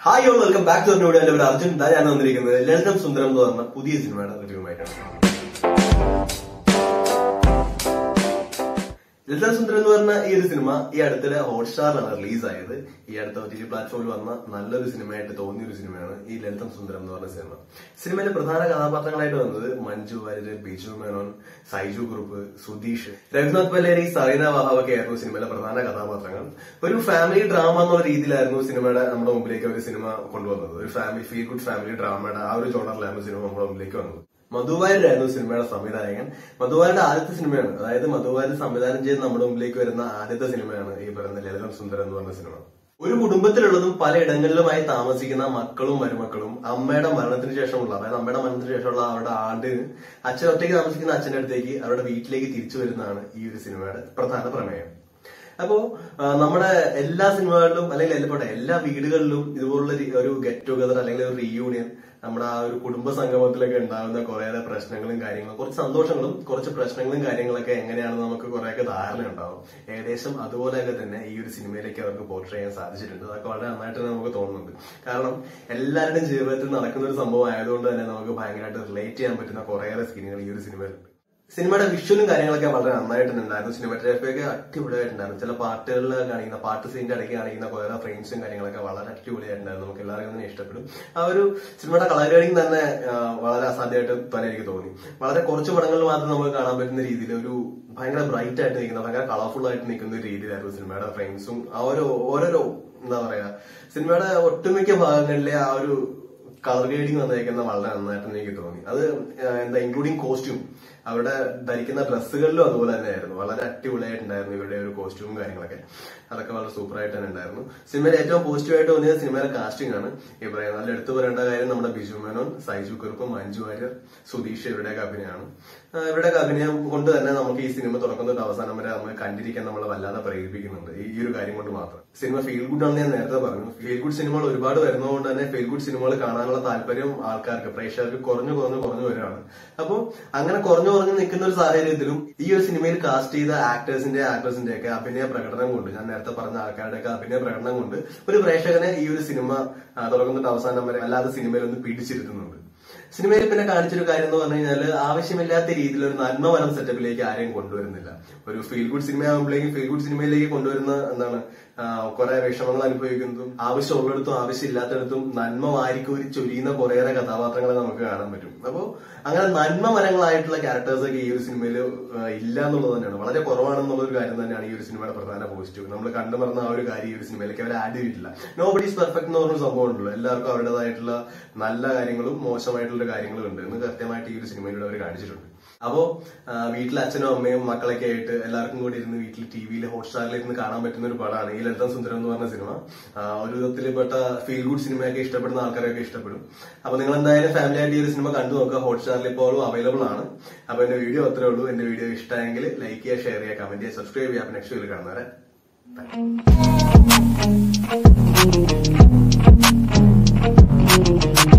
Hi all welcome back to video എന്റെ പേര് അർജുൻ ഇതാ ഞാൻ വന്നിരിക്കുന്നത് ലളിതം സുന്ദരം എന്ന് പറഞ്ഞ പുതിയ സിനിമയുടെ റിവ്യൂമായിട്ടാണ് ലളിതം സുന്ദരം എന്ന് പറഞ്ഞ ഈ ഒരു സിനിമ ഈ അടുത്തിടെ ഹോട്ട്സ്റ്റാറിലാണ് റിലീസ് ആയത് ഈ അടുത്ത ഒ ടി പ്ലാറ്റ്ഫോമിൽ വന്ന നല്ലൊരു സിനിമയായിട്ട് തോന്നിയ ഒരു സിനിമയാണ് ഈ ലളിതം സുന്ദരം എന്ന് പറഞ്ഞ സിനിമ സിനിമയിലെ പ്രധാന കഥാപാത്രങ്ങളായിട്ട് വന്നത് മഞ്ജു വാര്യര് ബിജു മേനോൻ സൈജു ഗ്രൂപ്പ് സുധീഷ് രഘുനാഥ് പല്ലേരി സറീന വഹാവൊക്കെ ആയിരുന്നു സിനിമയിലെ പ്രധാന കഥാപാത്രങ്ങൾ ഒരു ഫാമിലി ഡ്രാമ എന്നുള്ള രീതിയിലായിരുന്നു സിനിമയുടെ നമ്മുടെ മുമ്പിലേക്ക് ഒരു സിനിമ കൊണ്ടുവന്നത് ഒരു ഫാമിലി ഫീൽ ഗുഡ് ഫാമിലി ഡ്രാമയുടെ ആ ഒരു ജോണറിലായിരുന്നു സിനിമ നമ്മുടെ മുമ്പിലേക്ക് വന്നത് മധുവാര്യരായിരുന്നു സിനിമയുടെ സംവിധായകൻ മധുവാരുടെ ആദ്യത്തെ സിനിമയാണ് അതായത് മധുവാര് സംവിധാനം ചെയ്ത് നമ്മുടെ മുമ്പിലേക്ക് വരുന്ന ആദ്യത്തെ സിനിമയാണ് ഈ പറയുന്ന ലളിതം സുന്ദരം എന്ന് പറഞ്ഞ സിനിമ ഒരു കുടുംബത്തിലുള്ളതും പല ഇടങ്ങളിലുമായി താമസിക്കുന്ന മക്കളും മരുമക്കളും അമ്മയുടെ മരണത്തിന് ശേഷമുള്ള അതായത് അമ്മയുടെ മരണത്തിന് ശേഷമുള്ള അവരുടെ ആണ്ടിന് അച്ഛൻ ഒറ്റയ്ക്ക് താമസിക്കുന്ന അച്ഛന്റെ അടുത്തേക്ക് അവരുടെ വീട്ടിലേക്ക് തിരിച്ചു വരുന്നതാണ് ഈ ഒരു സിനിമയുടെ പ്രധാന പ്രമേയം അപ്പോ ആ, നമ്മുടെ എല്ലാ സിനിമകളിലും അല്ലെങ്കിൽ എല്ലാ പോട്ടെ എല്ലാ വീടുകളിലും ഇതുപോലുള്ള ഒരു- ഒരു ഗെറ്റ് ടുഗദർ അല്ലെങ്കിൽ ഒരു റീയൂണിയൻ നമ്മുടെ ആ ഒരു കുടുംബ സംഗമത്തിലൊക്കെ ഉണ്ടാകുന്ന കുറേയേറെ പ്രശ്നങ്ങളും കാര്യങ്ങളും കുറച്ച് സന്തോഷങ്ങളും കുറച്ച് പ്രശ്നങ്ങളും കാര്യങ്ങളൊക്കെ എങ്ങനെയാണെന്ന് നമുക്ക് കുറെയൊക്കെ ധാരണ ഉണ്ടാവും ഏകദേശം അതുപോലെയൊക്കെ തന്നെ ഈ ഒരു സിനിമയിലേക്ക് അവർക്ക് പോർട്രേ ചെയ്യാൻ സാധിച്ചിട്ടുണ്ട് അതൊക്കെ വളരെ നന്നായിട്ട് തന്നെ നമുക്ക് തോന്നുന്നുണ്ട് കാരണം എല്ലാവരുടെയും ജീവിതത്തിൽ നടക്കുന്ന ഒരു സംഭവം ആയതുകൊണ്ട് തന്നെ നമുക്ക് ഭയങ്കരമായിട്ട് റിലേറ്റ് ചെയ്യാൻ പറ്റുന്ന കുറേയേറെ സീനുകൾ ഈ ഒരു സിനിമയിലുണ്ട് സിനിമയുടെ വിഷ്വലും കാര്യങ്ങളൊക്കെ വളരെ നന്നായിട്ട് ഉണ്ടായിരുന്നു സിനിമാറ്റോഗ്രാഫിയൊക്കെ അടിപൊളിയായിട്ടുണ്ടായിരുന്നു ചില പാട്ടുകളിൽ കാണിക്കുന്ന പാട്ട് സീനിന്റെ ഇടയ്ക്ക് കാണിക്കുന്ന കുറെ ഫ്രെയിംസും കാര്യങ്ങളൊക്കെ വളരെ അടിപൊളിയായിട്ടുണ്ടായിരുന്നു നമുക്ക് എല്ലാവർക്കും തന്നെ ഇഷ്ടപ്പെടും ആ ഒരു സിനിമയുടെ കളർ ഗ്രേഡിംഗ് തന്നെ ആ, വളരെ അസാധ്യമായിട്ട് തന്നെ എനിക്ക് തോന്നി വളരെ കുറച്ച് പടങ്ങളിൽ മാത്രം നമുക്ക് കാണാൻ പറ്റുന്ന രീതിയിൽ ഒരു ഭയങ്കര ബ്രൈറ്റ് ആയിട്ട് നിൽക്കുന്ന ഭയങ്കര കളർഫുൾ ആയിട്ട് നിൽക്കുന്ന ഒരു രീതിയിലായിരുന്നു സിനിമയുടെ ഫ്രെയിംസും ആ ഒരു ഓരോരോ എന്താ പറയാ സിനിമയുടെ ഒട്ടുമിക്ക ഭാഗങ്ങളിലെ ആ ഒരു കളർ ഗ്രേഡിംഗ് വന്നേക്കുന്ന വളരെ നന്നായിട്ട് എനിക്ക് തോന്നി അത് ആ, എന്താ ഇൻക്ലൂഡിങ് കോസ്റ്റ്യൂം അവരുടെ ധരിക്കുന്ന ഡ്രസ്സുകളിലും അതുപോലെ തന്നെയായിരുന്നു വളരെ അടിപൊളിയായിട്ടുണ്ടായിരുന്നു ഇവരുടെ ഒരു കോസ്റ്റ്യൂമും കാര്യങ്ങളൊക്കെ അതൊക്കെ വളരെ സൂപ്പർ ആയിട്ട് തന്നെ ഉണ്ടായിരുന്നു സിനിമയിൽ ഏറ്റവും പോസിറ്റീവ് ആയിട്ട് തോന്നിയത് സിനിമയിലെ കാസ്റ്റിംഗ് ആണ് ഈ പറയുന്നത് നല്ല എടുത്തു പറയേണ്ട കാര്യം നമ്മുടെ ബിജു മേനോൻ സൈജു കുറുപ്പ് മഞ്ജു വാര്യർ സുധീഷ് ഇവരുടെയൊക്കെ അഭിനയമാണ് ആ, ഇവരുടെയൊക്കെ അഭിനയം കൊണ്ട് തന്നെ നമുക്ക് ഈ സിനിമ തുടക്കം തൊട്ട് അവസാനം വരെ നമ്മൾ കണ്ടിരിക്കാൻ നമ്മളെ വല്ലാതെ പ്രേരിപ്പിക്കുന്നുണ്ട് ഈ ഈ ഒരു കാര്യം കൊണ്ട് മാത്രം സിനിമ ഫീൽ ഗുഡ് ആണെന്ന് ഞാൻ നേരത്തെ പറഞ്ഞു ഫീൽ ഗുഡ് സിനിമകൾ ഒരുപാട് വരുന്നതുകൊണ്ട് തന്നെ ഫീൽ ഗുഡ് സിനിമകൾ കാണാനുള്ള താല്പര്യം ആൾക്കാർക്ക് പ്രേക്ഷകർക്ക് കുറഞ്ഞു കുറഞ്ഞു കുറഞ്ഞു വരികയാണ് അപ്പോൾ അങ്ങനെ കുറഞ്ഞു കുറഞ്ഞു നിൽക്കുന്ന ഒരു സാഹചര്യത്തിലും ഈ ഒരു സിനിമയിൽ കാസ്റ്റ് ചെയ്ത ആക്ടേഴ്സിന്റെ ആക്ട്രസിന്റെ ഒക്കെ അഭിനയ പ്രകടനം കൊണ്ട് ഞാൻ നേരത്തെ പറഞ്ഞ ആൾക്കാരുടെ ഒക്കെ അഭിനയ പ്രകടനം കൊണ്ട് ഒരു പ്രേക്ഷകനെ ഈ ഒരു സിനിമ ആ, തുടക്കം തൊട്ട് അവസാനം വരെ അല്ലാതെ സിനിമയിൽ ഒന്ന് പിടിച്ചിരുത്തുന്നുണ്ട് സിനിമയിൽ പിന്നെ കാണിച്ചൊരു കാര്യം എന്ന് പറഞ്ഞു കഴിഞ്ഞാൽ ആവശ്യമില്ലാത്ത രീതിയിൽ ഒരു നന്മവരം സെറ്റപ്പിലേക്ക് ആരെയും കൊണ്ടുവരുന്നില്ല ഒരു ഫീൽ ഗുഡ് സിനിമ ആകുമ്പോഴേക്കും ഫീൽ ഗുഡ് സിനിമയിലേക്ക് കൊണ്ടുവരുന്ന എന്താണ് കുറെ വിഷമങ്ങൾ അനുഭവിക്കുന്നതും ആവശ്യമുള്ളിടത്തും ആവശ്യമില്ലാത്തടത്തും നന്മ വാരിക്കോരി ചൊരിയുന്ന കുറേയേറെ കഥാപാത്രങ്ങളെ നമുക്ക് കാണാൻ പറ്റും അപ്പോ അങ്ങനെ നന്മമരങ്ങളായിട്ടുള്ള ക്യാരക്ടേഴ്സ് ഒക്കെ ഈ ഒരു സിനിമയിൽ ഇല്ല എന്നുള്ളത് തന്നെയാണ് വളരെ കുറവാണെന്നുള്ള ഒരു കാര്യം തന്നെയാണ് ഈ ഒരു സിനിമയുടെ പ്രധാന പോസിറ്റീവ് നമ്മൾ കണ്ടുമറന്ന ആ ഒരു കാര്യം ഈ ഒരു സിനിമയിലേക്ക് അവർ ആഡ് ചെയ്തിട്ടില്ല നോ ബഡീസ് പെർഫെക്റ്റ് എന്ന് പറഞ്ഞൊരു സംഭവം ഉണ്ടല്ലോ എല്ലാവർക്കും അവരുടേതായിട്ടുള്ള നല്ല കാര്യങ്ങളും മോശമായിട്ടുള്ള കാര്യങ്ങളും ഉണ്ട് എന്ന് കൃത്യമായിട്ട് ഈ ഒരു സിനിമയിലൂടെ അവർ കാണിച്ചിട്ടുണ്ട് അപ്പോ ആ, വീട്ടിലെ അച്ഛനും അമ്മയും മക്കളൊക്കെ ആയിട്ട് എല്ലാവർക്കും കൂടി ഇരുന്ന് വീട്ടിൽ ടി വിയിൽ ഹോട്ട്സ്റ്റാറിൽ ഇരുന്ന് കാണാൻ പറ്റുന്ന ഒരു പടമാണ് ഈ ലളിതം സുന്ദരം എന്ന് പറഞ്ഞ സിനിമ ആ, ഒരു വിധത്തിൽപ്പെട്ട ഫീൽ ഗുഡ് സിനിമയൊക്കെ ഇഷ്ടപ്പെടുന്ന ആൾക്കാരൊക്കെ ഇഷ്ടപ്പെടും അപ്പൊ നിങ്ങൾ എന്തായാലും ഫാമിലി ആയിട്ട് ഈ ഒരു സിനിമ കണ്ടു നോക്കുക ഹോട്ട്സ്റ്റാറിൽ ഇപ്പോഴും അവൈലബിൾ ആണ് അപ്പൊ എന്റെ വീഡിയോ അത്രേ ഉള്ളൂ എന്റെ വീഡിയോ ഇഷ്ടമെങ്കിൽ ലൈക്ക് ചെയ്യുക ഷെയർ ചെയ്യുക കമന്റ് ചെയ്യുക സബ്സ്ക്രൈബ് ചെയ്യുക നെക്സ്റ്റ് വീഡിയോ കാണുന്നവരെ Bye.